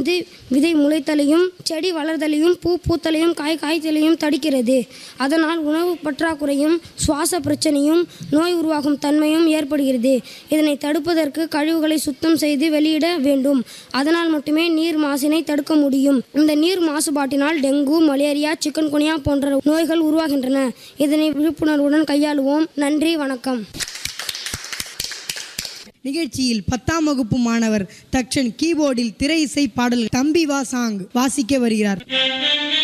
போது விதை முளைத்தலையும் செடி வளர்தலையும் பூ பூத்தலையும் காய் காய்த்தலையும் தடுக்கிறது அதனால் உணவு பற்றாக்குறையும் சுவாச பிரச்சனையும் நோய் உருவாகும் தன்மையும் ஏற்படுகிறது இதனை தடுப்பதற்கு கழிவுகளை சுத்தம் செய்து வெளியிட வேண்டும் அதனால் மட்டுமே நீர் மாசினை தடுக்க முடியும் இந்த நீர் மாசுபாட்டினால் டெங்கு மலேரியா சிக்கன் குனியா போன்ற நோய்கள் உருவாகின்றன இதனை விழிப்புணர்வுடன் கையாளுவோம் நன்றி வணக்கம் நிகழ்ச்சியில் பத்தாம் வகுப்பு மாணவர் தக்ஷன் கீபோர்டில் திரை இசை பாடல் தம்பி வா சாங் வாசிக்க வருகிறார்